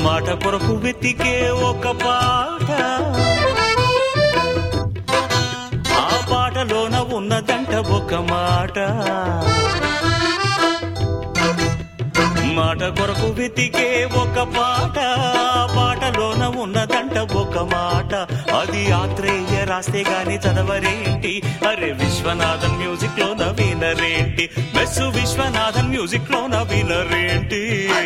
మాట కొరకు వెతికే ఒక పాట ఆ పాటలోన ఉన్నదంట ఒక మాట మాట కొరకు వెతికే ఒక పాట ఆ పాటలోన ఉన్నదంట ఒక మాట అది ఆత్రేయ రాస్తే గాని చదవరేంటి అరే విశ్వనాథన్ మ్యూజిక్ లో వినరేంటి మెస్సు విశ్వనాథన్ మ్యూజిక్ లో వినరేంటి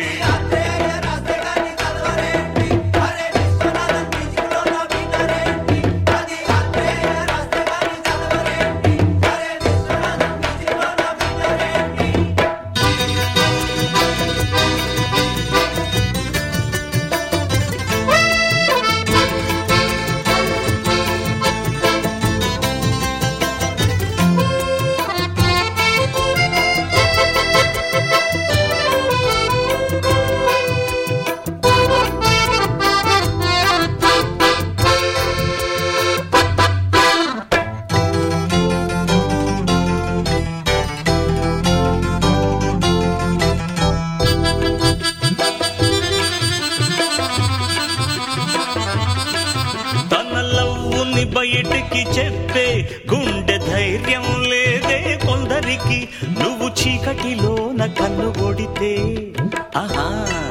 తన లవ్వుని బయటికి చెప్పే గుండె ధైర్యం లేదే కొందరికి నువ్వు చీకటిలోన కన్ను కొడితే ఆహా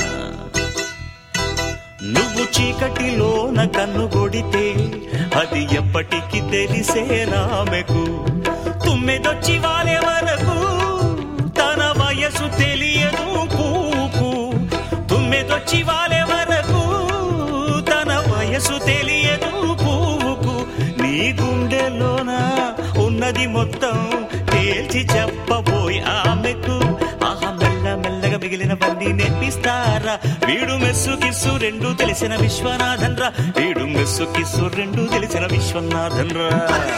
నువ్వు చీకటిలోన కన్ను కొడితే అది ఎప్పటికి తెలిసే రామెకు తుమ్మెదొచ్చి వాలే వరకు తన వయసు తెలియదు కూకు తుమ్మెదొచ్చి వాలే వరకు తన వయసు తెలియదు పువ్వుకు నీ గుండెలోన ఉన్నది మొత్తం తేల్చి చెప్పబోయి ఆమెకు ఆహా మెల్ల మెల్లగా మిగిలినవన్నీ నేర్పిస్తారా వీడు మెస్సు కిస్సు రెండు తెలిసిన విశ్వనాథన్ రా వీడు మెస్సు కిస్సు రెండు తెలిసిన విశ్వనాథన్ రా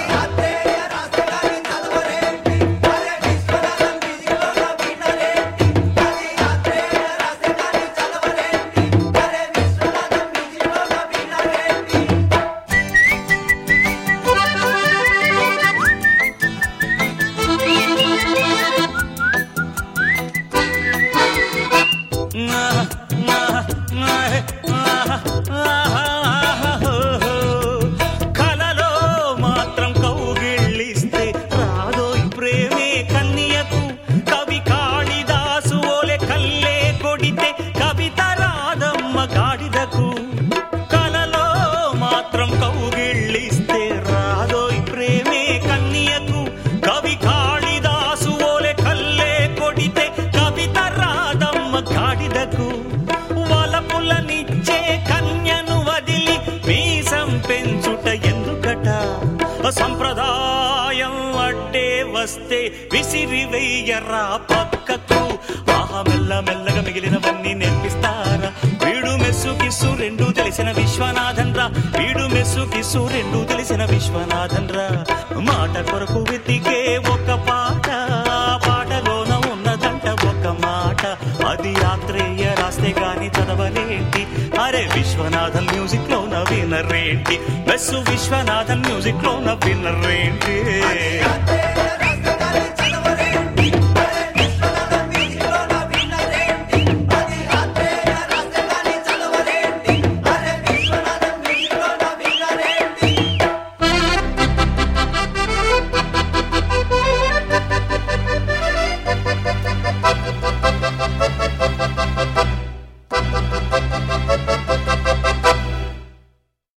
కలలో మాత్రం కౌగిళ్ళిస్తే రాదోయ్ ప్రేమే కన్యకు కవి కాళిదాసు ఓలే కల్లే కొడితే కవిత రాదమ్మ గాడిదకు కలలో మాత్రం కౌగిళ్ళిస్తే రాదోయ్ ప్రేమే కన్యకు కవి కాళిదాసు ఓలే కల్లే కొడితే కవిత రాదమ్మ గాడిదకు వలపులనిచ్చే కన్యను వదిలి మీసం పెంచుట ఎందుకట సంప్రదాయం అట్టే వస్తే విసిరి వెయ్యరా పక్కకు ఆహా మెల్ల మెల్లగా మిగిలినవన్నీ నేర్పిస్తారా వీడు మెస్సు కిస్సు రెండు తెలిసిన విశ్వనాథన్ రా వీడు మెస్సు కిస్సు రెండు తెలిసిన విశ్వనాథన్ రా మాట కొరకు వెతికే ఒక పాట ఆ పాటలోన ఉన్నదంట ఒక మాట అది ఆత్రేయ రాస్తే గాని చదవలేంటి అరే విశ్వనాథన్ మ్యూజిక్ లో వినరేంటి బస్సు విశ్వనాథన్ మ్యూజిక్ లో వినరేంటి